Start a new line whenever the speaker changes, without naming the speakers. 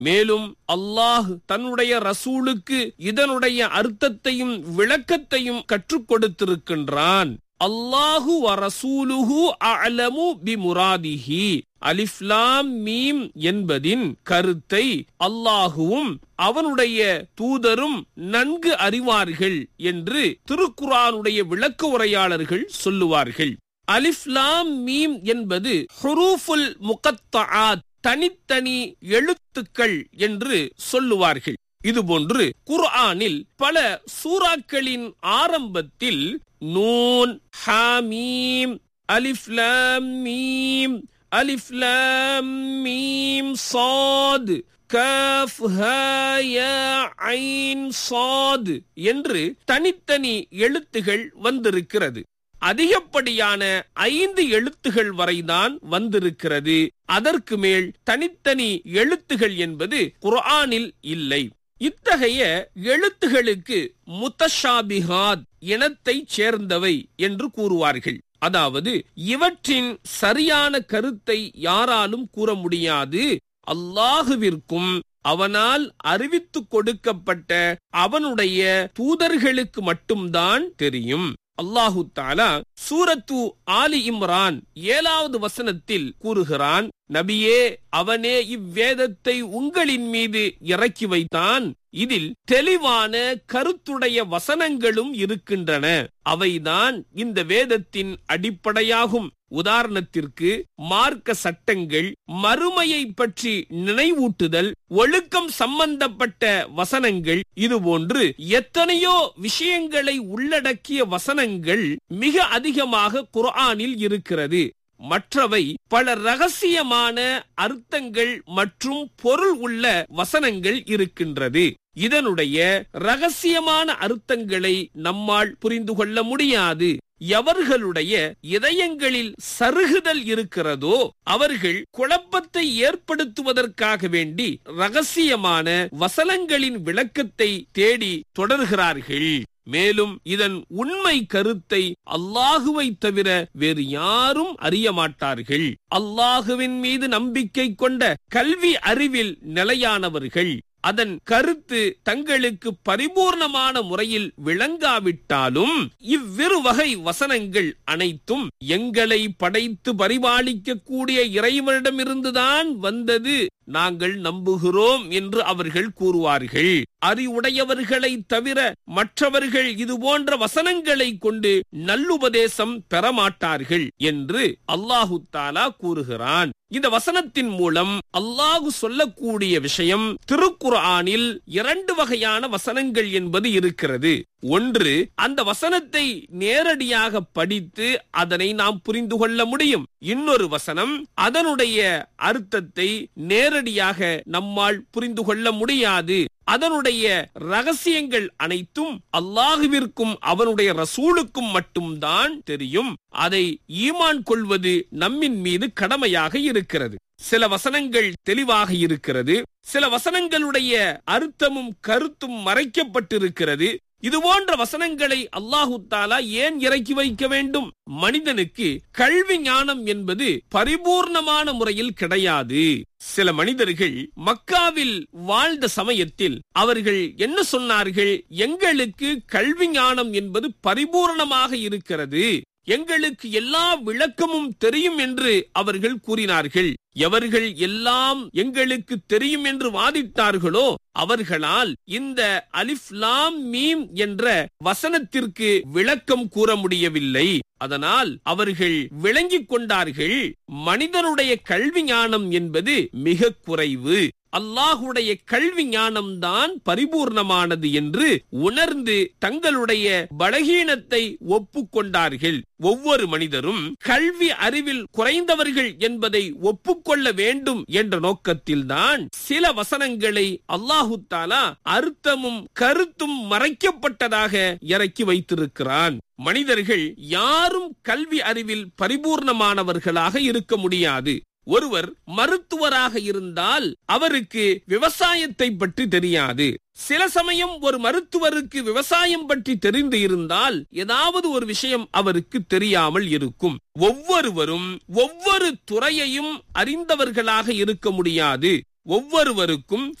மேலும் அல்லாஹ் தன்னுடைய ரசூலுக்கு இதனுடைய அர்த்தத்தையும் விளக்கத்தையும் கற்றுக் கொடுத்திருக்கின்றான் அல்லாஹு வரசூலுஹு அலமு பி முராதிஹி அலிஃப்லாம் மீம் என்பதின் கருத்தை அல்லாஹுவும் அவனுடைய தூதரும் நன்கு அறிவார்கள் என்று திருக்குரானுடைய விளக்க உரையாளர்கள் சொல்லுவார்கள் அலிஃப்லாம் மீம் என்பது ஹுரூஃபுல் முகத்தாத் தனித்தனி எழுத்துக்கள் என்று சொல்லுவார்கள் இதுபோன்று குர்ஆனில் பல சூறாக்களின் ஆரம்பத்தில் நூன் ஹாமீம் அலிஃப்லாம் மீம் அலிஃப்லாம் மீம் சாத் கஃப் ஹா யா ஐன் சாத் என்று தனித்தனி எழுத்துகள் வந்திருக்கிறது அதிகப்படியான ஐந்து எழுத்துகள் வரைதான் வந்திருக்கிறது அதற்கு மேல் தனித்தனி எழுத்துகள் என்பது குர்ஆனில் இல்லை இத்தகைய எழுத்துகளுக்கு முத்தஷாபிஹாத் இனத்தைச் சேர்ந்தவை என்று கூறுவார்கள் அதாவது இவற்றின் சரியான கருத்தை யாராலும் கூற முடியாது அல்லாஹுவிற்கும் அவனால் அறிவித்துக் கொடுக்கப்பட்ட அவனுடைய தூதர்களுக்கு மட்டும்தான் தெரியும் அல்லாஹு தாலா சூரத்து ஆலி இம்ரான் ஏழாவது வசனத்தில் கூறுகிறான் நபியே அவனே இவ்வேதத்தை உங்களின் மீது இறக்கி வைத்தான் இதில் தெளிவான கருத்துடைய வசனங்களும் இருக்கின்றன அவைதான் இந்த வேதத்தின் அடிப்படையாகும் உதாரணத்திற்கு மார்க்க சட்டங்கள் மறுமையை பற்றி நினைவூட்டுதல் ஒழுக்கம் சம்பந்தப்பட்ட வசனங்கள் இதுபோன்று எத்தனையோ விஷயங்களை உள்ளடக்கிய வசனங்கள் மிக அதிகமாக குர்ஆனில் இருக்கிறது மற்றவை பல ரகசியமான அர்த்தங்கள் மற்றும் பொருள் உள்ள வசனங்கள் இருக்கின்றது இதனுடைய ரகசியமான அர்த்தங்களை நம்மால் புரிந்து கொள்ள முடியாது எவர்களுடைய இதயங்களில் சருகுதல் இருக்கிறதோ அவர்கள் குழப்பத்தை ஏற்படுத்துவதற்காக வேண்டி ரகசியமான வசனங்களின் விளக்கத்தை தேடி தொடர்கிறார்கள் மேலும் இதன் உண்மை கருத்தை அல்லாஹுவை தவிர வேறு யாரும் அறிய மாட்டார்கள் அல்லாஹுவின் மீது நம்பிக்கை கொண்ட கல்வி அறிவில் நிலையானவர்கள் அதன் கருத்து தங்களுக்கு பரிபூர்ணமான முறையில் விளங்காவிட்டாலும் இவ்விரு வகை வசனங்கள் அனைத்தும் எங்களை படைத்து பரிபாலிக்க கூடிய இறைவனிடமிருந்துதான் வந்தது நாங்கள் நம்புகிறோம் என்று அவர்கள் கூறுவார்கள் அறிவுடையவர்களை தவிர மற்றவர்கள் இது போன்ற வசனங்களை கொண்டு நல்லுபதேசம் பெறமாட்டார்கள் என்று அல்லாஹு தாலா கூறுகிறான் இந்த வசனத்தின் மூலம் அல்லாஹு சொல்லக்கூடிய விஷயம் திருக்குர்ஆனில் இரண்டு வகையான வசனங்கள் என்பது இருக்கிறது ஒன்று அந்த வசனத்தை நேரடியாக படித்து அதனை நாம் புரிந்து கொள்ள முடியும் இன்னொரு வசனம் அதனுடைய அர்த்தத்தை நேரடியாக நம்மால் புரிந்து கொள்ள முடியாது அதனுடைய ரகசியங்கள் அனைத்தும் அல்லாஹுவிற்கும் அவனுடைய ரசூலுக்கும் மட்டும்தான் தெரியும் அதை ஈமான் கொள்வது நம்மின் மீது கடமையாக இருக்கிறது சில வசனங்கள் தெளிவாக இருக்கிறது சில வசனங்களுடைய அர்த்தமும் கருத்தும் மறைக்கப்பட்டிருக்கிறது இது போன்ற வசனங்களை அல்லாஹு தாலா ஏன் இறக்கி வைக்க வேண்டும் மனிதனுக்கு கல்வி ஞானம் என்பது பரிபூர்ணமான முறையில் கிடையாது சில மனிதர்கள் மக்காவில் வாழ்ந்த சமயத்தில் அவர்கள் என்ன சொன்னார்கள் எங்களுக்கு கல்வி ஞானம் என்பது பரிபூர்ணமாக இருக்கிறது எங்களுக்கு எல்லா விளக்கமும் தெரியும் என்று அவர்கள் கூறினார்கள் எவர்கள் எல்லாம் எங்களுக்கு தெரியும் என்று வாதிட்டார்களோ அவர்களால் இந்த அலிஃப்லாம் மீம் என்ற வசனத்திற்கு விளக்கம் கூற முடியவில்லை அதனால் அவர்கள் விளங்கிக் கொண்டார்கள் மனிதனுடைய கல்வி ஞானம் என்பது மிக குறைவு அல்லாஹுடைய கல்வி ஞானம்தான் பரிபூர்ணமானது என்று உணர்ந்து தங்களுடைய பலகீனத்தை ஒப்புக்கொண்டார்கள் ஒவ்வொரு மனிதரும் கல்வி அறிவில் குறைந்தவர்கள் என்பதை ஒப்புக்கொள்ள வேண்டும் என்ற நோக்கத்தில்தான் சில வசனங்களை அல்லாஹு தாலா அர்த்தமும் கருத்தும் மறைக்கப்பட்டதாக இறக்கி வைத்திருக்கிறான் மனிதர்கள் யாரும் கல்வி அறிவில் பரிபூர்ணமானவர்களாக இருக்க முடியாது ஒருவர் மருத்துவராக இருந்தால் அவருக்கு விவசாயத்தை பற்றி தெரியாது சில சமயம் ஒரு மருத்துவருக்கு விவசாயம் பற்றி தெரிந்து இருந்தால் ஏதாவது ஒரு விஷயம் அவருக்கு தெரியாமல் இருக்கும் ஒவ்வொருவரும் ஒவ்வொரு துறையையும் அறிந்தவர்களாக இருக்க முடியாது ஒவ்வொருவருக்கும்